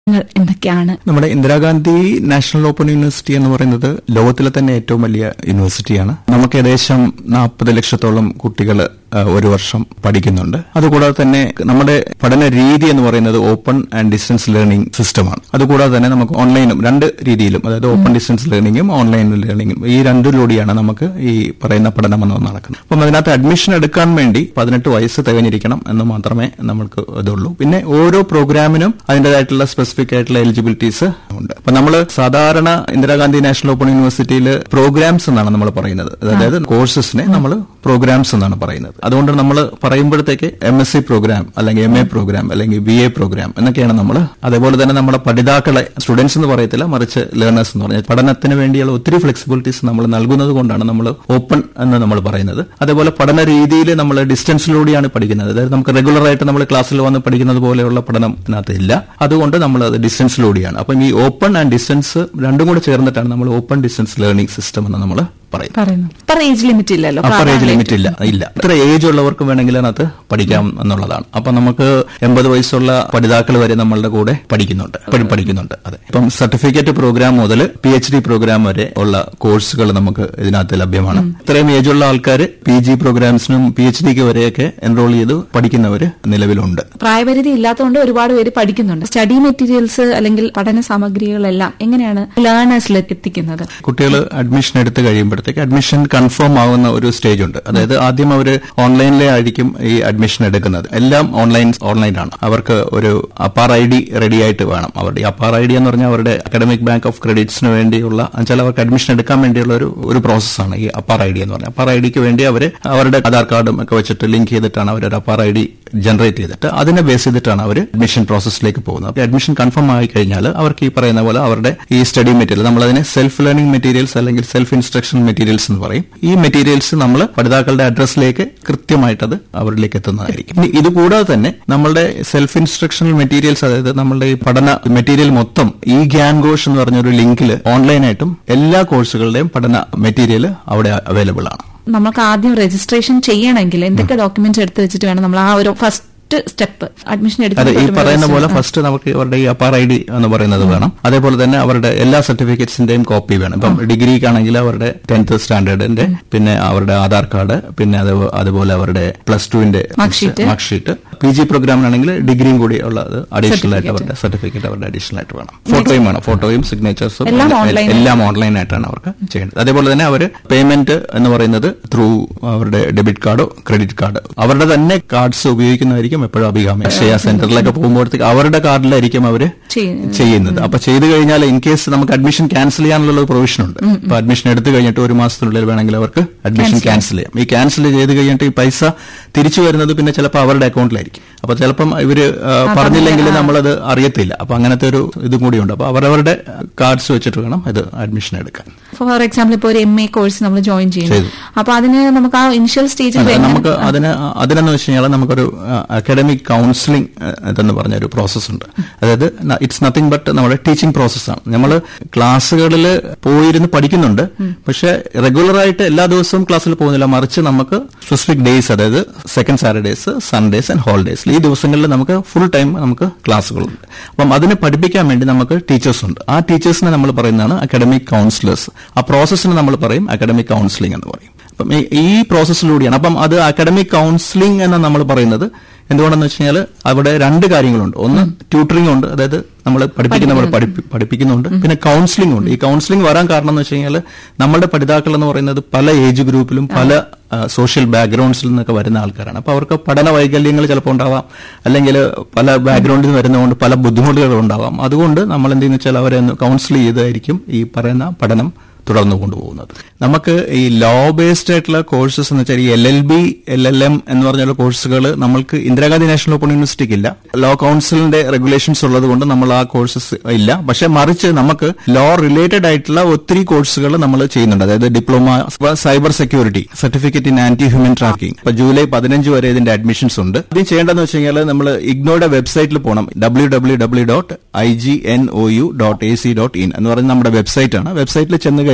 ങ്ങൾ എന്തൊക്കെയാണ് നമ്മുടെ ഇന്ദിരാഗാന്ധി നാഷണൽ ഓപ്പൺ യൂണിവേഴ്സിറ്റി എന്ന് പറയുന്നത് ലോകത്തിലെ തന്നെ ഏറ്റവും വലിയ യൂണിവേഴ്സിറ്റിയാണ് നമുക്ക് ഏകദേശം നാൽപ്പത് ലക്ഷത്തോളം കുട്ടികൾ ഒരു വർഷം പഠിക്കുന്നുണ്ട് അതുകൂടാതെ തന്നെ നമ്മുടെ പഠന രീതി എന്ന് പറയുന്നത് ഓപ്പൺ ആൻഡ് ഡിസ്റ്റൻസ് ലേണിംഗ് സിസ്റ്റമാണ് അതുകൂടാതെ തന്നെ നമുക്ക് ഓൺലൈനും രണ്ട് രീതിയിലും അതായത് ഓപ്പൺ ഡിസ്റ്റൻസ് ലേണിംഗും ഓൺലൈൻ ലേണിംഗും ഈ രണ്ടിലൂടെയാണ് നമുക്ക് ഈ പറയുന്ന പഠനം എന്ന് നടക്കുന്നത് അപ്പം അതിനകത്ത് അഡ്മിഷൻ എടുക്കാൻ വേണ്ടി പതിനെട്ട് വയസ്സ് തികഞ്ഞിരിക്കണം എന്ന് മാത്രമേ നമുക്ക് ഇതുള്ളൂ പിന്നെ ഓരോ പ്രോഗ്രാമിനും അതിൻ്റെതായിട്ടുള്ള സ്പെസിഫിക് ആയിട്ടുള്ള എലിജിബിലിറ്റീസ് ഉണ്ട് അപ്പൊ നമ്മൾ സാധാരണ ഇന്ദിരാഗാന്ധി നാഷണൽ ഓപ്പൺ യൂണിവേഴ്സിറ്റിയിൽ പ്രോഗ്രാംസ് എന്നാണ് നമ്മൾ പറയുന്നത് അതായത് കോഴ്സസിനെ നമ്മൾ പ്രോഗ്രാംസ് എന്നാണ് പറയുന്നത് അതുകൊണ്ട് നമ്മൾ പറയുമ്പോഴത്തേക്ക് എം എസ് സി പ്രോഗ്രാം അല്ലെങ്കിൽ എം എ പ്രോഗ്രാം അല്ലെങ്കിൽ ബി എ പ്രോഗ്രാം എന്നൊക്കെയാണ് നമ്മൾ അതേപോലെ തന്നെ നമ്മുടെ പഠിതാക്കളെ സ്റ്റുഡൻസ് എന്ന് പറയത്തില്ല മറിച്ച് ലേണേഴ്സ് എന്ന് പറഞ്ഞാൽ പഠനത്തിന് വേണ്ടിയുള്ള ഒത്തിരി ഫ്ലെക്സിബിലിറ്റീസ് നമ്മൾ നൽകുന്നത് കൊണ്ടാണ് നമ്മൾ ഓപ്പൺ എന്ന് നമ്മൾ പറയുന്നത് അതേപോലെ പഠന രീതിയിൽ നമ്മൾ ഡിസ്റ്റൻസിലൂടെയാണ് പഠിക്കുന്നത് അതായത് നമുക്ക് റെഗുലർ ആയിട്ട് നമ്മൾ ക്ലാസ്സിൽ വന്ന് പഠിക്കുന്നത് പോലെയുള്ള പഠനം ഇതിനകത്ത് ഇല്ല അതുകൊണ്ട് നമ്മൾ അത് ഡിസ്റ്റൻസിലൂടെയാണ് അപ്പം ഈ ഓപ്പൺ ആൻഡ് ഡിസ്റ്റൻസ് രണ്ടും കൂടെ ചേർന്നിട്ടാണ് നമ്മൾ ഓപ്പൺ ഡിസ്റ്റൻസ് ലേണിംഗ് സിസ്റ്റം എന്ന് നമ്മൾ പറയും പറയുന്നു അപ്പർ ഏജ് ലിമിറ്റ് ഇല്ലല്ലോ അപ്പർ ഏജ് പ്രായമായിട്ട്. ലിമിറ്റ് ഇല്ല ഇല്ല ഇത്ര ഏജ് ഉള്ളവർക്ക് വേണമെങ്കിൽ അതിനകത്ത് പഠിക്കാം എന്നുള്ളതാണ് അപ്പൊ നമുക്ക് എൺപത് വയസ്സുള്ള പഠിതാക്കൾ വരെ നമ്മളുടെ കൂടെ പഠിക്കുന്നുണ്ട് പഠി- പഠിക്കുന്നുണ്ട് അതെ ഇപ്പം സർട്ടിഫിക്കറ്റ് പ്രോഗ്രാം മുതൽ പി എച്ച് ഡി പ്രോഗ്രാം വരെ ഉള്ള കോഴ്സുകൾ നമുക്ക് ഇതിനകത്ത് ലഭ്യമാണ് ഇത്രയും ഏജ് ഉള്ള ആൾക്കാർ പി ജി പ്രോഗ്രാംസിനും പി എച്ച് ഡിക്ക് വരെയൊക്കെ എൻറോൾ ചെയ്ത് പഠിക്കുന്നവർ നിലവിലുണ്ട് പ്രായപരിധി ഇല്ലാത്തതുകൊണ്ട് ഒരുപാട് പേര് പഠിക്കുന്നുണ്ട് സ്റ്റഡി മെറ്റീരിയൽസ് അല്ലെങ്കിൽ പഠന സാമഗ്രികളെല്ലാം എങ്ങനെയാണ് ലേണേഴ്സിലേക്ക് എത്തിക്കുന്നത് കുട്ടികൾ അഡ്മിഷൻ എടുത്ത് കഴിയുമ്പോഴത്തേക്ക് അഡ്മിഷൻ കൺഫേം ആവുന്ന ഒരു സ്റ്റേജ് ഉണ്ട് അതായത് ആദ്യം അവർ ഓൺലൈനിലെ ആയിരിക്കും ഈ അഡ്മിഷൻ എടുക്കുന്നത് എല്ലാം ഓൺലൈൻ ഓൺലൈനാണ് അവർക്ക് ഒരു അപ്പാർ ഐ ഡി റെഡി ആയിട്ട് വേണം അവരുടെ അപ്പാർ ഐ ഡി എന്ന് പറഞ്ഞാൽ അവരുടെ അക്കാഡമിക് ബാങ്ക് ഓഫ് ക്രെഡിറ്റ്സിന് വേണ്ടിയുള്ള ചില അവർക്ക് അഡ്മിഷൻ എടുക്കാൻ വേണ്ടിയുള്ള ഒരു ഒരു പ്രോസസ്സാണ് ഈ അപ്പാർ ഐ ഡി എന്ന് പറഞ്ഞാൽ അപ്പാർ ഐ ഡിക്ക് വേണ്ടി അവർ അവരുടെ ആധാർ കാർഡും ഒക്കെ വെച്ചിട്ട് ലിങ്ക് ചെയ്തിട്ടാണ് അവർ ഒരു അപ്പാർ ഐ ഡി ജനറേറ്റ് ചെയ്തിട്ട് അതിനെ ബേസ് ചെയ്തിട്ടാണ് അവർ അഡ്മിഷൻ പ്രോസസ്സിലേക്ക് പോകുന്നത് അഡ്മിഷൻ കൺഫേം ആയി കഴിഞ്ഞാൽ അവർക്ക് ഈ പറയുന്ന പോലെ അവരുടെ ഈ സ്റ്റഡി മെറ്റീരിയൽ നമ്മളതിനെ സെൽഫ് ലേണിംഗ് മെറ്റീരിയൽസ് അല്ലെങ്കിൽ സെൽഫ് ഇൻസ്ട്രക്ഷൻ മെറ്റീരിയൽസ് എന്ന് പറയും ഈ മെറ്റീരിയൽസ് നമ്മൾ പഠിതാക്കളുടെ അഡ്രസ്സിലേക്ക് കൃത്യമായിട്ട് അത് അവരിലേക്ക് എത്തുന്നതായിരിക്കും ഇനി ഇത് കൂടാതെ തന്നെ നമ്മളുടെ സെൽഫ് ഇൻസ്ട്രക്ഷണൽ മെറ്റീരിയൽസ് അതായത് നമ്മളുടെ ഈ പഠന മെറ്റീരിയൽ മൊത്തം ഈ ഗ്യാൻ ഘോഷ് എന്ന് പറഞ്ഞ ഒരു ലിങ്കിൽ ഓൺലൈനായിട്ടും എല്ലാ കോഴ്സുകളുടെയും പഠന മെറ്റീരിയൽ അവിടെ അവൈലബിൾ ആണ് നമുക്ക് ആദ്യം രജിസ്ട്രേഷൻ ചെയ്യണമെങ്കിൽ എന്തൊക്കെ ഡോക്യുമെന്റ്സ് എടുത്ത് വെച്ചിട്ട് വേണം നമ്മൾ ആ ഒരു ഫസ്റ്റ് സ്റ്റെപ്പ് അഡ്മിഷൻ അതെ ഈ പറയുന്ന പോലെ എടുക്കുന്നത് ഫസ്റ്റ് നമുക്ക് അവരുടെ ഈ അപ്പാർ ഐ ഡി എന്ന് പറയുന്നത് വേണം അതേപോലെ തന്നെ അവരുടെ എല്ലാ സർട്ടിഫിക്കറ്റ്സിന്റെയും കോപ്പി വേണം ഇപ്പം ഡിഗ്രിക്കാണെങ്കിൽ അവരുടെ ടെൻത്ത് സ്റ്റാൻഡേർഡിന്റെ പിന്നെ അവരുടെ ആധാർ കാർഡ് പിന്നെ അത് അതുപോലെ അവരുടെ പ്ലസ് ടുവിന്റെ Mark sheet. Mark sheet P G പ്രോഗ്രാമിനാണെങ്കിൽ ഡിഗ്രിയും കൂടി ഉള്ളത് അഡീഷണൽ ആയിട്ട് അവരുടെ സർട്ടിഫിക്കറ്റ് അവരുടെ അഡീഷണൽ ആയിട്ട് വേണം ഫോട്ടോയും വേണം ഫോട്ടോയും സിഗ്നേച്ചേഴ്സും എല്ലാം online എല്ലാം ഓൺലൈൻ ആയിട്ടാണ് അവർക്ക് ചെയ്യേണ്ടത് അതേപോലെ തന്നെ അവർ പേയ്മെന്റ് എന്ന് പറയുന്നത് ത്രൂ അവരുടെ ഡെബിറ്റ് കാർഡോ ക്രെഡിറ്റ് കാർഡ് അവരുടെ തന്നെ കാർഡ്സ് ഉപയോഗിക്കുന്നതായിരിക്കും എപ്പോഴും അഭികാമ്യം അക്ഷയ സെന്ററിലൊക്കെ പോകുമ്പോഴത്തേക്ക് അവരുടെ കാർഡിലായിരിക്കും അവർ ചെയ്യുന്നത്. ചെയ്യുന്നത് അപ്പൊ ചെയ്തു കഴിഞ്ഞാൽ ഇൻ കേസ് നമുക്ക് അഡ്മിഷൻ ക്യാൻസൽ ചെയ്യാനുള്ള ഒരു പ്രൊവിഷൻ ഉണ്ട് അപ്പൊ അഡ്മിഷൻ എടുത്തു കഴിഞ്ഞിട്ട് ഒരു മാസത്തിനുള്ളിൽ വേണമെങ്കിൽ അവർക്ക് അഡ്മിഷൻ ക്യാൻസൽ ചെയ്യാം ഈ ക്യാൻസൽ ചെയ്ത് കഴിഞ്ഞിട്ട് ഈ പൈസ തിരിച്ചു വരുന്നത് പിന്നെ ചിലപ്പോൾ അവരുടെ അക്കൗണ്ടിലായിരിക്കും അപ്പൊ ചിലപ്പം ഇവര് ആ, പറഞ്ഞില്ലെങ്കിൽ നമ്മളത് അറിയത്തില്ല അപ്പൊ അങ്ങനത്തെ ഒരു ഇതും കൂടിയുണ്ട് അപ്പൊ അവരവരുടെ കാർഡ്സ് വെച്ചിട്ട് വേണം ഇത് അഡ്മിഷൻ എടുക്കാൻ ഫോർ എക്സാമ്പിൾ ഇപ്പോൾ ഒരു എം എ കോഴ്സ് നമ്മൾ ജോയിൻ ചെയ്യുന്നു ചെയ്തു. അപ്പൊ അതിന് നമുക്ക് ആ ഇനിഷ്യൽ സ്റ്റേജിൽ അതെ, നമുക്ക് അതിന് അതിനെന്ന് വെച്ച് കഴിഞ്ഞാൽ നമുക്കൊരു അക്കാഡമിക് കൗൺസിലിംഗ് എന്ന് പറഞ്ഞ ഒരു പ്രോസസ് ഉണ്ട് അതായത് ഇറ്റ്സ് നത്തിങ് ബട്ട് നമ്മുടെ ടീച്ചിങ് പ്രോസസ്സാണ് നമ്മൾ ക്ലാസ്സുകളിൽ പോയിരുന്ന് പഠിക്കുന്നുണ്ട് പക്ഷെ റെഗുലർ ആയിട്ട് എല്ലാ ദിവസവും ക്ലാസ്സിൽ പോകുന്നില്ല മറിച്ച് നമുക്ക് സ്പെസിഫിക് ഡേയ്സ് അതായത് second Saturdays Sundays and holidays ഈ ദിവസങ്ങളിൽ നമുക്ക് ഫുൾ ടൈം നമുക്ക് ക്ലാസ്സുകളുണ്ട് അപ്പം അതിനെ പഠിപ്പിക്കാൻ വേണ്ടി നമുക്ക് ടീച്ചേഴ്സ് ഉണ്ട് ആ ടീച്ചേഴ്സിനെ നമ്മൾ പറയുന്നതാണ് അക്കാഡമിക് കൗൺസിലേഴ്സ് ആ പ്രോസസ്സിന് നമ്മൾ പറയും അക്കാഡമിക് കൗൺസിലിംഗ് എന്ന് പറയും അപ്പം ഈ- ഈ പ്രോസസ്സിലൂടെയാണ് അപ്പം അത് അക്കാഡമിക് കൗൺസിലിംഗ് എന്ന് നമ്മൾ പറയുന്നത് എന്തുകൊണ്ടെന്ന് വെച്ച് കഴിഞ്ഞാൽ അവിടെ രണ്ട് കാര്യങ്ങളുണ്ട് ഒന്ന് ട്യൂട്ടറിംഗ് ഉണ്ട് അതായത് നമ്മൾ പഠിപ്പിക്കുന്നവർ പഠിപ്പി- പഠിപ്പിക്കുന്നുണ്ട് പിന്നെ കൗൺസിലിംഗ് ഉണ്ട് ഈ കൗൺസിലിംഗ് വരാൻ കാരണം എന്ന് വെച്ച് കഴിഞ്ഞാൽ നമ്മുടെ പഠിതാക്കൾ എന്ന് പറയുന്നത് പല ഏജ് ഗ്രൂപ്പിലും പല സോഷ്യൽ ബാക്ക്ഗ്രൗണ്ട്സിൽ നിന്നൊക്കെ വരുന്ന ആൾക്കാരാണ് അപ്പൊ അവർക്ക് പഠന വൈകല്യങ്ങൾ ചിലപ്പോൾ ഉണ്ടാവാം അല്ലെങ്കിൽ പല ബാക്ക്ഗ്രൗണ്ടിൽ നിന്ന് വരുന്നതുകൊണ്ട് പല ബുദ്ധിമുട്ടുകൾ ഉണ്ടാവാം അതുകൊണ്ട് നമ്മൾ എന്ത് ചെയ്യുന്ന വെച്ചാൽ അവരെ ഒന്ന് കൗൺസിൽ ചെയ്തായിരിക്കും ഈ പറയുന്ന പഠനം തുടർന്നു കൊണ്ടുപോകുന്നത് നമുക്ക് ഈ ലോ ബേസ്ഡ് ആയിട്ടുള്ള കോഴ്സസ് എന്ന് വെച്ചാൽ ഈ L L B L L M എന്ന് പറഞ്ഞുള്ള കോഴ്സുകൾ നമ്മൾക്ക് ഇന്ദിരാഗാന്ധി നാഷണൽ ഓപ്പൺ യൂണിവേഴ്സിറ്റിക്ക് ഇല്ല ലോ കൌൺസിലിന്റെ റെഗുലേഷൻസ് ഉള്ളത് കൊണ്ട് നമ്മൾ ആ കോഴ്സസ് ഇല്ല പക്ഷെ മറിച്ച് നമുക്ക് ലോ റിലേറ്റഡ് ആയിട്ടുള്ള ഒത്തിരി കോഴ്സുകൾ നമ്മൾ ചെയ്യുന്നുണ്ട് അതായത് diploma cyber security certificate in anti human trafficking ഇപ്പൊ ജൂലൈ പതിനഞ്ച് വരെ ഇതിന്റെ അഡ്മിഷൻസ് ഉണ്ട് ആദ്യം ചെയ്യേണ്ടതെന്ന് വെച്ച് കഴിഞ്ഞാൽ നമ്മൾ ഇഗ്നോയുടെ വെബ്സൈറ്റിൽ പോകണം W W W dot I G N O U dot A C dot in എന്ന് പറയുന്ന നമ്മുടെ വെബ്സൈറ്റ് ആണ് വെബ്സൈറ്റിൽ ചെന്ന് കഴിഞ്ഞാൽ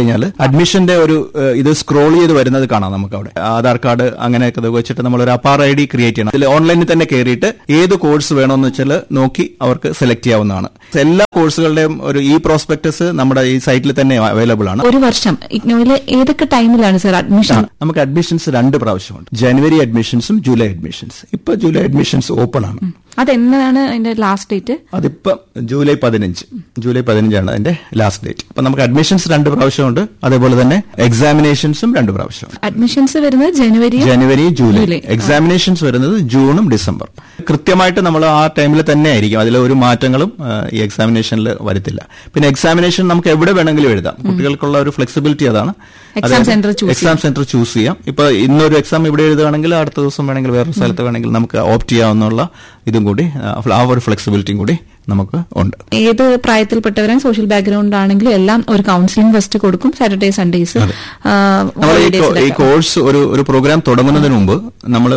കഴിഞ്ഞാൽ അഡ്മിഷന്റെ ഒരു ഏഹ്, ഇത് സ്ക്രോൾ ചെയ്ത് വരുന്നത് കാണാം നമുക്ക് അവിടെ ആധാർ കാർഡ് അങ്ങനെയൊക്കെ ഇത് വെച്ചിട്ട് നമ്മൾ ഒരു അപ്പാർ ഐ ഡി ക്രിയേറ്റ് ചെയ്യണം ഇതിൽ ഓൺലൈനിൽ തന്നെ കയറിയിട്ട് ഏത് കോഴ്സ് വേണമെന്ന് വെച്ചാൽ നോക്കി അവർക്ക് സെലക്ട് ചെയ്യാവുന്നതാണ് എല്ലാ കോഴ്സുകളുടെയും ഒരു ഈ പ്രോസ്പെക്ടസ് നമ്മുടെ ഈ സൈറ്റിൽ തന്നെ അവൈലബിൾ ആണ് ഒരു വർഷം ഇഗ്നോയില് ഏതൊക്കെ ടൈമിലാണ് സർ അഡ്മിഷൻ നമുക്ക് അഡ്മിഷൻസ് രണ്ട് പ്രാവശ്യമുണ്ട് ജനുവരി അഡ്മിഷൻസും ജൂലൈ അഡ്മിഷൻസ് ഇപ്പൊ ജൂലൈ അഡ്മിഷൻസ് ഓപ്പൺ ആണ് അതെന്നാണ് അതിന്റെ ലാസ്റ്റ് ഡേറ്റ് അതിപ്പം ജൂലൈ പതിനഞ്ച് ജൂലൈ പതിനഞ്ചാണ് അതിന്റെ ലാസ്റ്റ് ഡേറ്റ് അപ്പൊ നമുക്ക് അഡ്മിഷൻസ് രണ്ട് പ്രാവശ്യമുണ്ട് അതേപോലെ തന്നെ എക്സാമിനേഷൻസും രണ്ട് പ്രാവശ്യമുണ്ട് അഡ്മിഷൻസ് വരുന്നത് ജനുവരി ജനുവരി ജൂലൈ ജൂലൈ. എക്സാമിനേഷൻസ് വരുന്നത് ജൂണും ഡിസംബർ കൃത്യമായിട്ട് നമ്മൾ ആ ടൈമിൽ തന്നെ ആയിരിക്കും അതിൽ ഒരു മാറ്റങ്ങളും ആ, ഈ എക്സാമിനേഷനിൽ വരുത്തില്ല പിന്നെ എക്സാമിനേഷൻ നമുക്ക് എവിടെ വേണമെങ്കിലും എഴുതാം കുട്ടികൾക്കുള്ള ഒരു ഫ്ലെക്സിബിലിറ്റി അതാണ് Exam center choose exam centre choose ചെയ്യാം ഇപ്പൊ ഇന്നൊരു എക്സാം ഇവിടെ എഴുതുകയാണെങ്കിൽ അടുത്ത ദിവസം വേണമെങ്കിൽ വേറൊരു സ്ഥലത്ത് വേണമെങ്കിൽ നമുക്ക് ഓപ്റ്റ് ചെയ്യാവുന്നുള്ള ഇതും കൂടി ആ, ആ ഒരു ഫ്ലെക്സിബിലിറ്റിയും കൂടി നമുക്ക് ഉണ്ട് ഏത് പ്രായത്തിൽപ്പെട്ടവരും സോഷ്യൽ ബാക്ക്ഗ്രൗണ്ട് ആണെങ്കിലും എല്ലാം ഒരു കൗൺസിലിംഗ് ഫസ്റ്റ് കൊടുക്കും സാറ്റർഡേ സൺഡേസ് നമ്മൾ ഈ കോ- ഈ കോഴ്സ് ഒരു ഒരു പ്രോഗ്രാം തുടങ്ങുന്നതിന് മുമ്പ് നമ്മൾ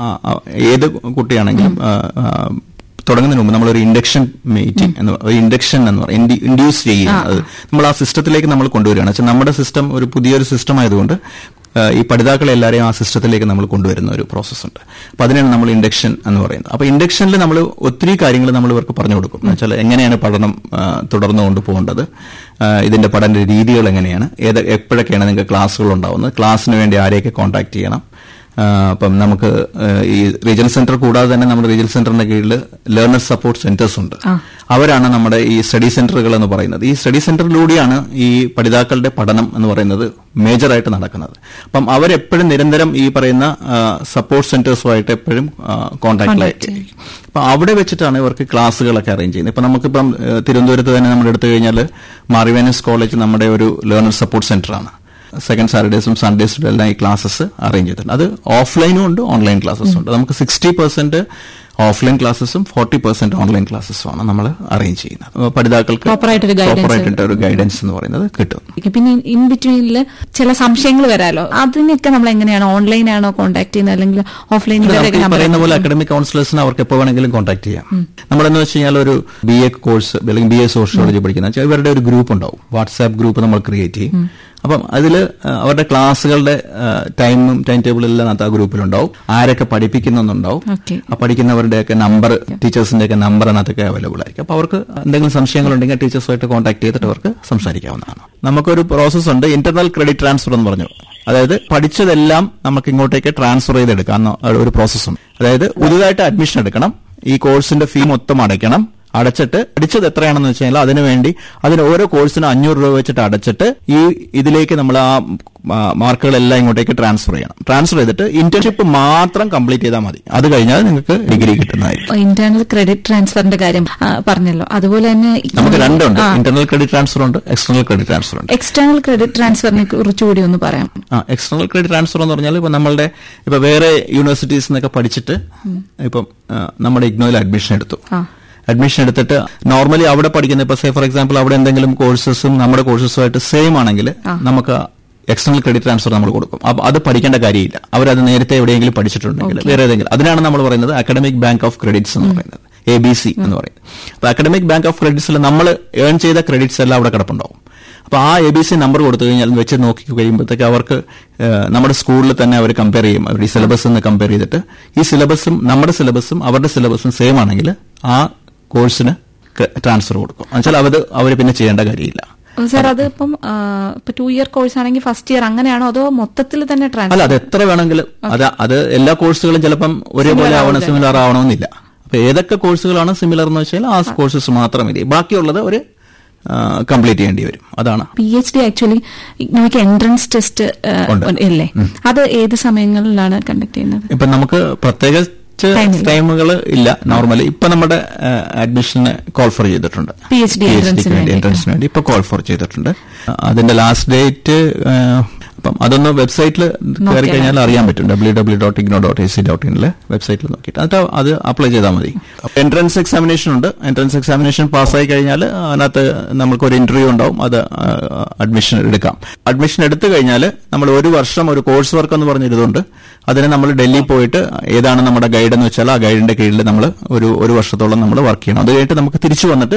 ഏത് കുട്ടിയാണെങ്കിലും ആ, ആ, തുടങ്ങുന്നതിന് മുമ്പ് നമ്മളൊരു ഇൻഡക്ഷൻ മീറ്റിംഗ് എന്ന് പറ- ഒരു ഇൻഡക്ഷൻ എന്ന് പറയും ഇൻഡ്യൂസ് ചെയ്യുക അത് നമ്മൾ ആ സിസ്റ്റത്തിലേക്ക് നമ്മൾ കൊണ്ടുവരികയാണ് വെച്ചാൽ നമ്മുടെ സിസ്റ്റം ഒരു പുതിയൊരു സിസ്റ്റം ആയതുകൊണ്ട് ആ, ഈ പഠിതാക്കളെ എല്ലാവരെയും ആ സിസ്റ്റത്തിലേക്ക് നമ്മൾ കൊണ്ടുവരുന്ന ഒരു പ്രോസസ് ഉണ്ട് അപ്പൊ അതിനാണ് നമ്മൾ ഇൻഡക്ഷൻ എന്ന് പറയുന്നത് അപ്പൊ ഇൻഡക്ഷനിൽ നമ്മൾ ഒത്തിരി കാര്യങ്ങൾ നമ്മൾ ഇവർക്ക് പറഞ്ഞു കൊടുക്കും എന്ന് വെച്ചാൽ എങ്ങനെയാണ് പഠനം ആ, തുടർന്നു കൊണ്ടുപോകേണ്ടത് ആ, ഇതിന്റെ പഠന രീതികൾ എങ്ങനെയാണ് ഏത് എപ്പോഴൊക്കെയാണ് നിങ്ങൾക്ക് ക്ലാസ്സുകൾ ഉണ്ടാവുന്നത് ക്ലാസ്സിന് വേണ്ടി ആരെയൊക്കെ കോൺടാക്ട് ചെയ്യണം ആ, അപ്പം നമുക്ക് ആ, ഈ റീജിയണൽ സെന്റർ കൂടാതെ തന്നെ നമ്മുടെ റീജിയണൽ സെന്ററിന്റെ കീഴിൽ ലേണർ സപ്പോർട്ട് സെന്റേഴ്സ് ഉണ്ട് അവരാണ് നമ്മുടെ ഈ സ്റ്റഡി സെന്ററുകൾ എന്ന് പറയുന്നത് ഈ സ്റ്റഡി സെന്ററിലൂടെയാണ് ഈ പഠിതാക്കളുടെ പഠനം എന്ന് പറയുന്നത് മേജറായിട്ട് നടക്കുന്നത് അപ്പം അവരെപ്പോഴും നിരന്തരം ഈ പറയുന്ന സപ്പോർട്ട് സെന്റേഴ്സുമായിട്ട് എപ്പോഴും കോൺടാക്റ്റിലായിരിക്കും അപ്പൊ അവിടെ വെച്ചിട്ടാണ് ഇവർക്ക് ക്ലാസ്സുകളൊക്കെ അറേഞ്ച് ചെയ്യുന്നത് ഇപ്പൊ നമുക്കിപ്പം ആ, തിരുവനന്തപുരത്ത് തന്നെ നമ്മൾ എടുത്തു കഴിഞ്ഞാൽ മാറിവേനസ് കോളേജ് നമ്മുടെ ഒരു ലേണർ സപ്പോർട്ട് സെന്ററാണ് സെക്കൻഡ് സാറ്റർഡേസും സൺഡേസിലും എല്ലാം ഈ ക്ലാസ്സസ് അറേഞ്ച് ചെയ്തിട്ടുണ്ട് അത് ഓഫ്ലൈനും ഉണ്ട് ഓൺലൈൻ ക്ലാസ്സസും ഉണ്ട് നമുക്ക് സിക്സ്റ്റി പെർസെന്റ് ഓഫ്ലൈൻ ക്ലാസ്സസും ഫോർട്ടി പെർസെന്റ് ഓൺലൈൻ ക്ലാസ്സസും ആണ് നമ്മൾ അറേഞ്ച് ചെയ്യുന്നത് അപ്പൊ പഠിതാക്കൾക്ക് Proper ആയിട്ടൊരു guidance. proper ആയിട്ട് ഒരു ഗൈഡൻസ് എന്ന് പറയുന്നത് കിട്ടും പിന്നെ ഇൻ ബിറ്റ്വീനിൽ ചില സംശയങ്ങൾ വരാലോ അതിനൊക്കെ നമ്മൾ എങ്ങനെയാണ് ഓൺലൈൻ ആണോ കോൺടാക്ട് ചെയ്യുന്നത് അല്ലെങ്കിൽ ഓഫ്ലൈനിൽ നമുക്ക് ഈ പറയുന്ന പോലെ അക്കാഡമിക് കൗൺസിലേഴ്സിന് അവർക്ക് എപ്പോൾ വേണമെങ്കിലും കോൺടാക്ട് ചെയ്യാം നമ്മളെന്ന് വെച്ച് കഴിഞ്ഞാൽ ഒരു ബി എ കോഴ്സ് അല്ലെങ്കിൽ ബി എ സോഷ്യോളജി പഠിക്കുന്ന വെച്ചാൽ ഇവരുടെ ഒരു ഗ്രൂപ്പ് ഉണ്ടാവും വാട്സാപ്പ് ഗ്രൂപ്പ് നമ്മൾ ക്രിയേറ്റ് ചെയ്യും അപ്പം അതിൽ അവരുടെ ക്ലാസ്സുകളുടെ ടൈമും ടൈം ടേബിളും എല്ലാം അതിനകത്ത് ആ ഗ്രൂപ്പിലുണ്ടാവും ആരൊക്കെ പഠിപ്പിക്കുന്നുണ്ടാവും ഓക്കെ ആ പഠിക്കുന്നവരുടെയൊക്കെ നമ്പർ ടീച്ചേഴ്സിന്റെ ഒക്കെ നമ്പർ അതിനകത്തൊക്കെ അവൈലബിൾ ആയിരിക്കും അപ്പോൾ അവർക്ക് എന്തെങ്കിലും സംശയങ്ങളുണ്ടെങ്കിൽ ടീച്ചേഴ്സുമായിട്ട് കോൺടാക്ട് ചെയ്തിട്ട് അവർക്ക് സംസാരിക്കാവുന്നതാണ് നമുക്കൊരു പ്രോസസ് ഉണ്ട് ഇന്റർണൽ ക്രെഡിറ്റ് ട്രാൻസ്ഫർ എന്ന് പറഞ്ഞു അതായത് പഠിച്ചതെല്ലാം നമുക്ക് ഇങ്ങോട്ടേക്ക് ട്രാൻസ്ഫർ ചെയ്തെടുക്കാം ഒരു പ്രോസസ് ഉണ്ട് അതായത് പുതുതായിട്ട് അഡ്മിഷൻ എടുക്കണം ഈ കോഴ്സിന്റെ ഫീ മൊത്തം അടയ്ക്കണം അടച്ചിട്ട് പഠിച്ചത് എത്രയാണെന്ന് വെച്ച് കഴിഞ്ഞാൽ അതിനുവേണ്ടി അതിന് ഓരോ കോഴ്സിനും അഞ്ഞൂറ് രൂപ വെച്ചിട്ട് അടച്ചിട്ട് ഈ ഇതിലേക്ക് നമ്മൾ ആ ആ, മാർക്കുകളെല്ലാം ഇങ്ങോട്ടേക്ക് ട്രാൻസ്ഫർ ചെയ്യണം ട്രാൻസ്ഫർ ചെയ്തിട്ട് ഇന്റേൺഷിപ്പ് മാത്രം കംപ്ലീറ്റ് ചെയ്താൽ മതി അത് കഴിഞ്ഞാൽ നിങ്ങൾക്ക് ഡിഗ്രി കിട്ടുന്നതായിരിക്കും ഇന്റേണൽ ക്രെഡിറ്റ് ട്രാൻസ്ഫറിന്റെ കാര്യം ആ, പറഞ്ഞല്ലോ അതുപോലെ തന്നെ നമുക്ക് രണ്ടുണ്ട് ഇന്റർണൽ ക്രെഡിറ്റ് ട്രാൻസ്ഫർ ഉണ്ട് എക്സ്റ്റർണൽ ക്രെഡിറ്റ് ട്രാൻസ്ഫർ ഉണ്ട് എക്സ്റ്റേണൽ ക്രെഡിറ്റ് ട്രാൻസ്ഫറിനെ കുറിച്ചുകൂടി ഒന്ന് പറയാം ആ എക്സ്റ്റർണൽ ക്രെഡിറ്റ് ട്രാൻസ്ഫർ എന്ന് പറഞ്ഞാൽ ഇപ്പൊ നമ്മളുടെ ഇപ്പൊ വേറെ യൂണിവേഴ്സിറ്റീസ് നിന്നൊക്കെ പഠിച്ചിട്ട് ഇപ്പം ആ, നമ്മുടെ ഇഗ്നോയിൽ അഡ്മിഷൻ എടുത്തു ആ. അഡ്മിഷൻ എടുത്തിട്ട് നോർമലി അവിടെ പഠിക്കുന്ന ഇപ്പൊ സേ ഫോർ എക്സാമ്പിൾ അവിടെ എന്തെങ്കിലും കോഴ്സസും നമ്മുടെ കോഴ്സസുമായിട്ട് സെയിം ആണെങ്കിൽ നമുക്ക് എക്സ്റ്റർണൽ ക്രെഡിറ്റ് ട്രാൻസ്ഫർ നമ്മൾ കൊടുക്കും അപ്പൊ അത് പഠിക്കേണ്ട കാര്യമില്ല അവരത് നേരത്തെ എവിടെയെങ്കിലും പഠിച്ചിട്ടുണ്ടെങ്കിൽ വേറെ ഏതെങ്കിലും അതിനാണ് നമ്മൾ പറയുന്നത് അക്കാഡമിക് ബാങ്ക് ഓഫ് ക്രെഡിറ്റ്സ് എന്ന് പറയുന്നത് എ ബി സി എന്ന് പറയുന്നത് അപ്പൊ അക്കാഡമിക് ബാങ്ക് ഓഫ് ക്രെഡിറ്റ്സിൽ നമ്മൾ ഏൺ ചെയ്ത ക്രെഡിറ്റ്സ് എല്ലാം അവിടെ കിടപ്പുണ്ടാവും അപ്പൊ ആ എ ബി സി നമ്പർ കൊടുത്തു കഴിഞ്ഞാൽ വെച്ച് നോക്കി കഴിയുമ്പോഴത്തേക്ക് അവർക്ക് ഏഹ്, നമ്മുടെ സ്കൂളിൽ തന്നെ അവർ കമ്പയർ ചെയ്യും അവർ ഈ സിലബസ് നിന്ന് കമ്പയർ ചെയ്തിട്ട് ഈ സിലബസും നമ്മുടെ സിലബസും അവരുടെ സിലബസും സെയിം ആണെങ്കിൽ ആ കോഴ്സിന് ട്രാൻസ്ഫർ കൊടുക്കും എന്നുവെച്ചാൽ അവർ അവർ പിന്നെ ചെയ്യേണ്ട കാര്യമില്ല സാർ അത് ഇപ്പം ആ, ഇപ്പൊ ടു ഇയർ കോഴ്സ് ആണെങ്കിൽ ഫസ്റ്റ് ഇയർ അങ്ങനെയാണോ അതോ മൊത്തത്തിൽ തന്നെ അല്ല ട്രാൻസ്ഫർ അത് എത്ര വേണമെങ്കിലും അത് അത് എല്ലാ കോഴ്സുകളും ചിലപ്പം ഒരേപോലെ ആവണം സിമിലർ ആവണമെന്നില്ല അപ്പൊ ഏതൊക്കെ കോഴ്സുകളാണ് സിമിലർ എന്ന് വെച്ചാൽ ആ കോഴ്സസ് മാത്രം മതി ബാക്കിയുള്ളത് ഒരു കംപ്ലീറ്റ് ചെയ്യേണ്ടി വരും അതാണ് പി എച്ച് ഡി ആക്ച്വലി ഇഗ്നോയ്ക്ക് എൻട്രൻസ് ടെസ്റ്റ് ഉണ്ട്. ഇല്ലേ അത് ഏത് സമയങ്ങളിലാണ് കണ്ടക്ട് ചെയ്യുന്നത് ഇപ്പൊ നമുക്ക് പ്രത്യേകിച്ച് ടൈമില്ല. ടൈമുകൾ ഇല്ല നോർമലി ഇപ്പൊ നമ്മുടെ അഡ്മിഷന് കോൾ ഫോർ ചെയ്തിട്ടുണ്ട് PhD entrance ന് വേണ്ടി. എൻട്രൻസിന് വേണ്ടി ഇപ്പൊ കോൾ ഫോർ ചെയ്തിട്ടുണ്ട് അതിന്റെ ലാസ്റ്റ് ഡേറ്റ് അപ്പം അതൊന്ന് വെബ്സൈറ്റിൽ കയറി കഴിഞ്ഞാൽ അറിയാൻ പറ്റും W W dot IGNOU dot A C dot ഇനിലെ വെബ്സൈറ്റിൽ നോക്കിയിട്ട് എന്നിട്ട് അത് അപ്ലൈ ചെയ്താൽ മതി എൻട്രൻസ് എക്സാമിനേഷൻ ഉണ്ട് എൻട്രൻസ് എക്സാമിനേഷൻ പാസ്സായി കഴിഞ്ഞാൽ അതിനകത്ത് നമുക്ക് ഒരു ഇന്റർവ്യൂ ഉണ്ടാവും അത് അഡ്മിഷൻ എടുക്കാം അഡ്മിഷൻ എടുത്തു കഴിഞ്ഞാൽ നമ്മൾ ഒരു വർഷം ഒരു കോഴ്സ് വർക്ക് എന്ന് പറഞ്ഞിരുന്നുണ്ട് അതിന് നമ്മൾ ഡൽഹി പോയിട്ട് ഏതാണ് നമ്മുടെ ഗൈഡ് എന്ന് വെച്ചാൽ ആ ഗൈഡിന്റെ കീഴിൽ നമ്മൾ ഒരു ഒരു വർഷത്തോളം നമ്മൾ വർക്ക് ചെയ്യണം അത് കഴിഞ്ഞിട്ട് നമുക്ക് തിരിച്ചു വന്നിട്ട്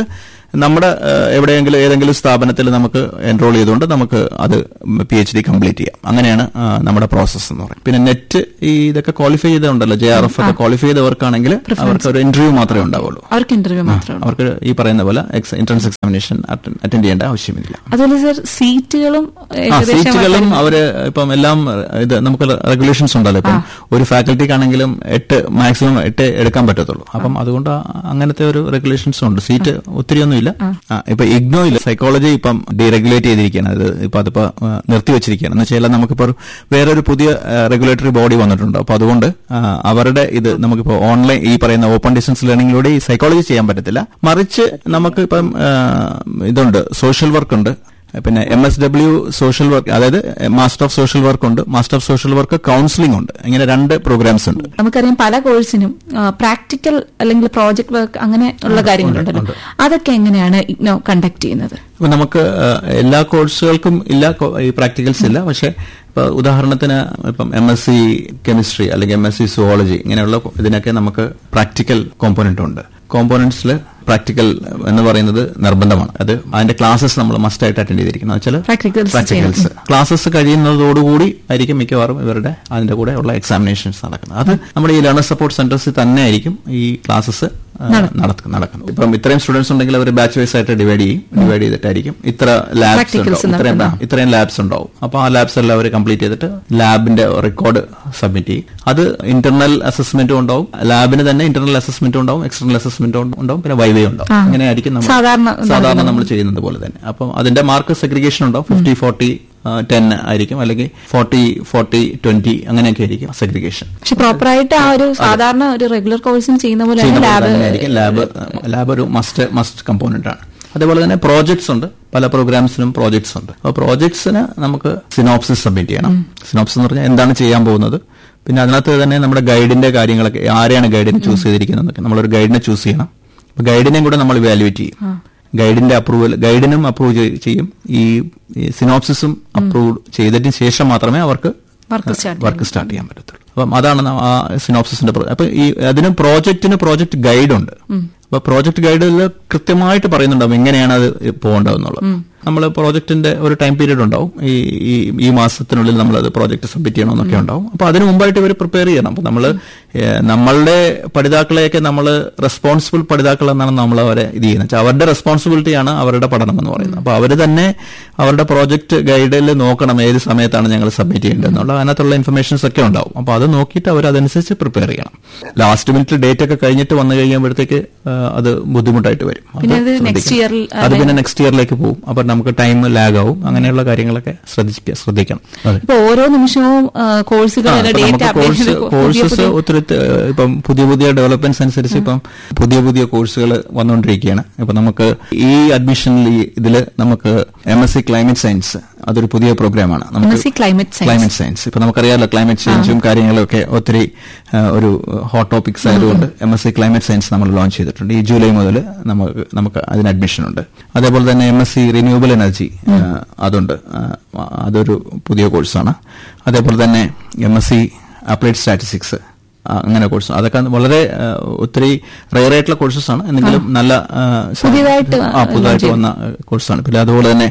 നമ്മുടെ ആ, എവിടെയെങ്കിലും ഏതെങ്കിലും സ്ഥാപനത്തിൽ നമുക്ക് എൻറോൾ ചെയ്തുകൊണ്ട് നമുക്ക് അത് പി എച്ച് ഡി കംപ്ലീറ്റ് ചെയ്യാം അങ്ങനെയാണ് ആ, നമ്മുടെ പ്രോസസ്സ് എന്ന് പറയുന്നത് പിന്നെ നെറ്റ് ഈ ഇതൊക്കെ ക്വാളിഫൈ ചെയ്തുണ്ടല്ലോ ജെ ആർ എഫ് ഒക്കെ ക്വാളിഫൈ ചെയ്തവർക്കാണെങ്കിൽ അവർക്ക് ഒരു ഇന്റർവ്യൂ മാത്രമേ ഉണ്ടാവുള്ളൂ അവർക്ക് ഇന്റർവ്യൂ മാത്രമേ ഉള്ളൂ അവർക്ക് ഈ പറയുന്ന പോലെ എൻട്രൻസ് എക്സാമിനേഷൻ അറ്റൻഡ് ചെയ്യേണ്ട ആവശ്യമില്ല അതുപോലെ സർ സീറ്റുകളും ആ ഏകദേശം സീറ്റുകളും അവര് ഇപ്പം എല്ലാം ഇത് നമുക്ക് റെഗുലേഷൻസ് ഉണ്ടല്ലോ ഇപ്പം ഒരു ഫാക്കൽറ്റിക്കാണെങ്കിലും എട്ട് മാക്സിമം എട്ട് എടുക്കാൻ പറ്റത്തുള്ളൂ അപ്പം അതുകൊണ്ട് ആ- അങ്ങനത്തെ ഒരു റെഗുലേഷൻസ് ഉണ്ട് സീറ്റ് ഒത്തിരി ഒന്നുമില്ല ആ, ഇപ്പൊ ഇഗ്നോയിൽ സൈക്കോളജി ഇപ്പം ഡീറെഗുലേറ്റ് ചെയ്തിരിക്കുകയാണ് അത് ഇപ്പൊ അതിപ്പോ ആ, നിർത്തിവെച്ചിരിക്കുകയാണ് എന്ന് വെച്ചാൽ നമുക്കിപ്പോ ഒരു വേറൊരു പുതിയ റെഗുലേറ്ററി ബോഡി വന്നിട്ടുണ്ട് അപ്പൊ അതുകൊണ്ട് ആ, അവരുടെ ഇത് നമുക്കിപ്പോ ഓൺലൈൻ ഈ പറയുന്ന ഓപ്പൺ ഡിസ്റ്റൻസ് ലേണിംഗിലൂടെ ഈ സൈക്കോളജി ചെയ്യാൻ പറ്റത്തില്ല മറിച്ച് നമുക്ക് ഇപ്പം ആ, ഇതുണ്ട് സോഷ്യൽ വർക്ക് ഉണ്ട് പിന്നെ M S W social work അതായത് മാസ്റ്റർ ഓഫ് സോഷ്യൽ വർക്ക് ഉണ്ട് master of social work counselling ഉണ്ട് ഇങ്ങനെ രണ്ട് പ്രോഗ്രാംസ് ഉണ്ട് നമുക്കറിയാം പല കോഴ്സിനും പ്രാക്ടിക്കൽ അല്ലെങ്കിൽ പ്രോജക്ട് വർക്ക് അങ്ങനെ ഉള്ള കാര്യങ്ങളുണ്ടല്ലോ അതൊക്കെ എങ്ങനെയാണ് ഇഗ്നോ കണ്ടക്ട് ചെയ്യുന്നത് ഇപ്പൊ നമുക്ക് ആ, എല്ലാ കോഴ്സുകൾക്കും ഇല്ല കോ- ഈ പ്രാക്ടിക്കൽസ് ഇല്ല പക്ഷെ ഇപ്പൊ ഉദാഹരണത്തിന് ഇപ്പം എം എസ് സി കെമിസ്ട്രി അല്ലെങ്കിൽ എം എസ് സി സുവോളജി ഇങ്ങനെയുള്ള കോ- ഇതിനൊക്കെ നമുക്ക് പ്രാക്ടിക്കൽ കോമ്പോണന്റ് ഉണ്ട് കോമ്പോണന്റ്സിൽ പ്രാക്ടിക്കൽ എന്ന് പറയുന്നത് നിർബന്ധമാണ് അത് അതിന്റെ ക്ലാസ്സസ് നമ്മൾ മസ്റ്റ് ആയിട്ട് അറ്റൻഡ് ചെയ്തിരിക്കണം വെച്ചാൽ Practicals പ്രാക്ടിക്കൽസ് ക്ലാസ്സസ് കഴിയുന്നതോടുകൂടി ആയിരിക്കും മിക്കവാറും ഇവരുടെ അതിന്റെ കൂടെ ഉള്ള എക്സാമിനേഷൻസ് നടക്കുന്നത് അത് നമ്മുടെ ഈ ലേണർ സപ്പോർട്ട് സെന്റേഴ്സിൽ തന്നെ ആയിരിക്കും ഈ ക്ലാസ്സസ് നടക്കുന്നത് ഇപ്പം ഇത്രയും സ്റ്റുഡൻസ് ഉണ്ടെങ്കിൽ അവർ ബാച്ച് വൈസ് ആയിട്ട് ഡിവൈഡ് ചെയ്യും ഡിവൈഡ് ചെയ്തിട്ടായിരിക്കും ഇത്ര ലാബ്സ് Practicals ഉണ്ടാവും ഇത്രയും നടക്കുന്ന. ഇത്രയും ലാബ്സ് ഉണ്ടാവും അപ്പൊ ആ ലാബ്സ് എല്ലാം അവർ കംപ്ലീറ്റ് ചെയ്തിട്ട് ലാബിന്റെ റെക്കോർഡ് സബ്മിറ്റ് ചെയ്യും അത് ഇന്റർണൽ അസസ്മെന്റും ഉണ്ടാവും ലാബിന് തന്നെ ഇന്റർണൽ അസസ്മെന്റും ഉണ്ടാവും എക്സ്റ്റർണൽ അസസ്മെന്റും ഉണ്ടാവും പിന്നെ വൈവേ ഉണ്ടാവും ആ. ഇങ്ങനെയായിരിക്കും നമ്മൾ സാധാരണ സാധാരണ നമ്മൾ ചെയ്യുന്നത് പോലെ തന്നെ അപ്പം അതിന്റെ മാർക്ക് സെഗ്രിഗേഷൻ ഉണ്ടാവും ഫിഫ്റ്റി ഫോർട്ടി ടെൻ ആയിരിക്കും അല്ലെങ്കിൽ ഫോർട്ടി ഫോർട്ടി ട്വന്റി അങ്ങനെയൊക്കെ ആയിരിക്കും സെഗ്രിഗേഷൻ പക്ഷെ പ്രോപ്പറായിട്ട് ആ ഒരു സാധാരണ ഒരു റെഗുലർ കോഴ്സും ചെയ്യുന്ന പോലെ ചെയ്യുന്ന പോലെ ലാബ് തന്നെയായിരിക്കും ലാബ് ലാബ് ഒരു മസ്റ്റ് മസ്റ്റ് കമ്പോണന്റ് ആണ് അതേപോലെ തന്നെ പ്രോജക്ട്സ് ഉണ്ട് പല പ്രോഗ്രാംസിനും പ്രോജക്ട്സ് ഉണ്ട് അപ്പോൾ പ്രോജക്ട്സിന് നമുക്ക് സിനോപ്സിസ് സബ്മിറ്റ് ചെയ്യണം സിനോപ്സിസ് എന്ന് പറഞ്ഞാൽ എന്താണ് ചെയ്യാൻ പോകുന്നത് പിന്നെ അതിനകത്ത് തന്നെ നമ്മുടെ ഗൈഡിന്റെ കാര്യങ്ങളൊക്കെ ആരെയാണ് ഗൈഡിനെ ചൂസ് ചെയ്തിരിക്കുന്നത് നമ്മളൊരു ഗൈഡിനെ ചൂസ് ചെയ്യണം അപ്പൊ ഗൈഡിനെയും കൂടെ നമ്മൾ ഇവാലുവേറ്റ് ചെയ്യും ഗൈഡിന്റെ അപ്രൂവൽ ഗൈഡിനും അപ്രൂവ് ചെയ്യും ഈ സിനോപ്സിസും അപ്രൂവ് ചെയ്തതിന് ശേഷം മാത്രമേ അവർക്ക് വർക്ക് സ്റ്റാർട്ട് വർക്ക് സ്റ്റാർട്ട് ചെയ്യാൻ പറ്റത്തുള്ളൂ അപ്പം അതാണ് ന- ആ സിനോപ്സിസിന്റെ പ്രോ- അപ്പൊ ഈ അതിന് പ്രോജക്റ്റിന് പ്രോജക്റ്റ് ഗൈഡ് ഉണ്ട് അപ്പൊ പ്രോജക്റ്റ് ഗൈഡിൽ കൃത്യമായിട്ട് പറയുന്നുണ്ടാവും എങ്ങനെയാണ് അത് പോകേണ്ടതെന്നുള്ളത് നമ്മൾ പ്രോജക്റ്റിന്റെ ഒരു ടൈം പീരീഡ് ഉണ്ടാവും ഈ ഈ ഈ മാസത്തിനുള്ളിൽ നമ്മൾ അത് പ്രോജക്റ്റ് സബ്മിറ്റ് ചെയ്യണമെന്നൊക്കെ ഉണ്ടാവും അപ്പൊ അതിന് മുമ്പായിട്ട് ഇവർ പ്രിപ്പയർ ചെയ്യണം അപ്പൊ നമ്മൾ നമ്മളുടെ പഠിതാക്കളെയൊക്കെ നമ്മൾ റെസ്പോൺസിബിൾ പഠിതാക്കൾ എന്നാണ് നമ്മൾ അവരെ ഇത് ചെയ്യുന്നത് വെച്ചാൽ അവരുടെ റെസ്പോൺസിബിലിറ്റിയാണ് അവരുടെ പഠനം എന്ന് പറയുന്നത് അപ്പൊ അവർ തന്നെ അവരുടെ പ്രോജക്റ്റ് ഗൈഡിൽ നോക്കണം ഏത് സമയത്താണ് ഞങ്ങൾ സബ്മിറ്റ് ചെയ്യേണ്ടത് എന്നുള്ള അതിനകത്തുള്ള ഇൻഫർമേഷൻസ് ഒക്കെ ഉണ്ടാവും അപ്പൊ അത് നോക്കിയിട്ട് അവർ അതനുസരിച്ച് പ്രിപ്പയർ ചെയ്യണം ലാസ്റ്റ് മിനിറ്റ് ഡേറ്റ് ഒക്കെ കഴിഞ്ഞിട്ട് വന്നു കഴിയുമ്പോഴത്തേക്ക് ആ, അത് ബുദ്ധിമുട്ടായിട്ട് വരും അത് പിന്നെ അത് next ശ്രദ്ധിക്കണം. year-ൽ അത് പിന്നെ നെക്സ്റ്റ് ഇയറിലേക്ക് പോകും അപ്പൊ നമുക്ക് ടൈം ലാഗ് ആവും അങ്ങനെയുള്ള കാര്യങ്ങളൊക്കെ ശ്രദ്ധിക്ക ശ്രദ്ധിക്കണം അതെ ഇപ്പൊ ഓരോ നിമിഷവും കോഴ്സുകളുടെ ഡേറ്റ് കോഴ്സ് കോഴ്സസ് ഒത്തിരി ത- ഇപ്പം പുതിയ പുതിയ ഡെവലപ്മെന്റ്സ് അനുസരിച്ച് ഇപ്പം പുതിയ പുതിയ കോഴ്സുകൾ വന്നുകൊണ്ടിരിക്കുകയാണ് ഇപ്പൊ നമുക്ക് ഈ അഡ്മിഷനിൽ ഇതിൽ നമുക്ക് M S C climate science അതൊരു പുതിയ പ്രോഗ്രാമാണ് MSc Climate Science. Climate science ഇപ്പൊ നമുക്കറിയാലോ ക്ലൈമറ്റ് ചേഞ്ചും കാര്യങ്ങളൊക്കെ ഒത്തിരി ആ, ഒരു ഹോട്ട് ടോപ്പിക്സ് ആയതുകൊണ്ട് M S C climate science നമ്മൾ ലോഞ്ച് ചെയ്തിട്ടുണ്ട് ഈ ജൂലൈ മുതൽ നമുക്ക് നമുക്ക് അതിന് അഡ്മിഷൻ ഉണ്ട് അതേപോലെ തന്നെ M S C renewable energy അതുണ്ട് ആ, അതൊരു പുതിയ കോഴ്സാണ് അതേപോലെ തന്നെ M S C applied statistics അങ്ങനെ കോഴ്സ് അതൊക്കെ വളരെ ആ, ഒത്തിരി റയർ ആയിട്ടുള്ള കോഴ്സസ് ആണ് എന്തെങ്കിലും നല്ല ആ, സ- പുതിയതായിട്ട് ആ പുതുതായിട്ട് വന്ന കോഴ്സാണ് പിന്നെ അതുപോലെ തന്നെ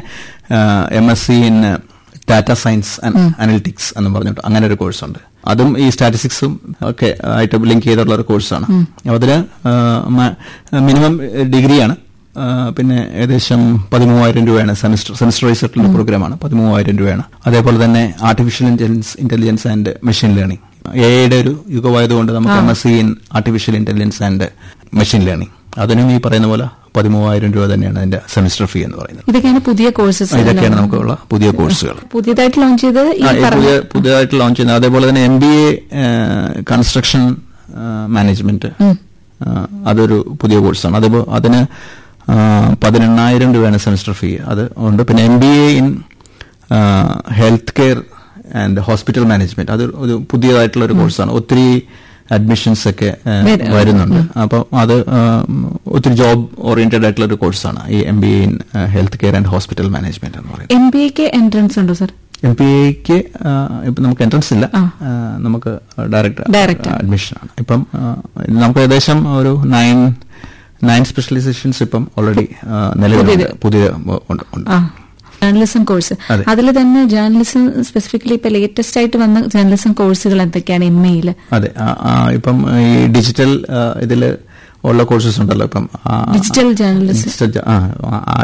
M S C in data science and analytics എന്ന് പറഞ്ഞിട്ട് അങ്ങനെ ഒരു കോഴ്സുണ്ട് അതും ഈ സ്റ്റാറ്റിസ്റ്റിക്സും ഒക്കെ ആയിട്ട് ലിങ്ക് ചെയ്തിട്ടുള്ള ഒരു കോഴ്സാണ് അതിന് മിനിമം ഡിഗ്രിയാണ് ആ, പിന്നെ ഏകദേശം പതിമൂവായിരം രൂപയാണ് സെമിസ്റ്റർ സെമിസ്റ്റർ വൈസ് ആയിട്ടുള്ള പ്രോഗ്രാമാണ് പതിമൂവായിരം രൂപയാണ് അതേപോലെ തന്നെ artificial intelligence intelligence and machine learning A ഐയുടെ ഒരു യുഗമായതുകൊണ്ട് നമുക്ക് M S C in artificial intelligence and machine learning അതിനും ഈ പറയുന്ന പോലെ പതിമൂവായിരം രൂപ തന്നെയാണ് അതിന്റെ സെമിസ്റ്റർ ഫീ എന്ന് പറയുന്നത് ഇതൊക്കെയാണ് പുതിയ കോഴ്സസ് ഇതൊക്കെയാണ് നമുക്കുള്ള പുതിയ കോഴ്സുകൾ പുതിയതായിട്ട് ലോഞ്ച് ചെയ്തത് ഈ ആ, ഈ പറഞ്ഞ പുതിയ പുതിയതായിട്ട് ലോഞ്ച് ചെയ്യുന്നത് അതേപോലെ തന്നെ M B A construction management അതൊരു പുതിയ കോഴ്സാണ് അത് അതിന് ആ, പതിനെണ്ണായിരം രൂപയാണ് സെമിസ്റ്റർ ഫീ അത് ഉണ്ട് പിന്നെ M B A in health care and hospital management അത് ഒരു പുതിയതായിട്ടുള്ള ഒരു കോഴ്സാണ് ഒത്തിരി അഡ്മിഷൻസ് ഒക്കെ ആ, വര- വരുന്നുണ്ട് അപ്പം അത് ആ, ഒത്തിരി ജോബ് ഓറിയന്റഡ് ആയിട്ടുള്ള ഒരു കോഴ്സാണ് ഈ M B A in health care and hospital management എന്ന് പറയുന്നത് എം ബി എക്ക് എൻട്രൻസ് ഉണ്ടോ സർ എം പി എക്ക് ഇപ്പം നമുക്ക് എൻട്രൻസ് ഇല്ല ആ. ആ, നമുക്ക് ഡയറക്റ്റ് Direct. അഡ്മിഷൻ ആണ് ഇപ്പം ആ, നമുക്ക് ഏകദേശം ഒരു നയൻ നയൻ സ്പെഷ്യലൈസേഷൻസ് ഇപ്പം ഓൾറെഡി നിലവിലുണ്ട് പുതിയ ഉണ്ട് ഉണ്ട് ആ ജേർണലിസം കോഴ്സ് അതെ. അതിൽ തന്നെ ജേർണലിസം സ്പെസിഫിക്കലി ഇപ്പൊ ലേറ്റസ്റ്റ് ആയിട്ട് വന്ന ജേർണലിസം കോഴ്സുകൾ എന്തൊക്കെയാണ് എം എയിൽ അതെ ആ, ആ, ഇപ്പം ഈ ഡിജിറ്റൽ ഇതിൽ ഉള്ള കോഴ്സസ് ഉണ്ടല്ലോ ഇപ്പം ആ, ഡിജിറ്റൽ ജേർണലിസം ഡിജിറ്റൽ ജ- ആ, ആ,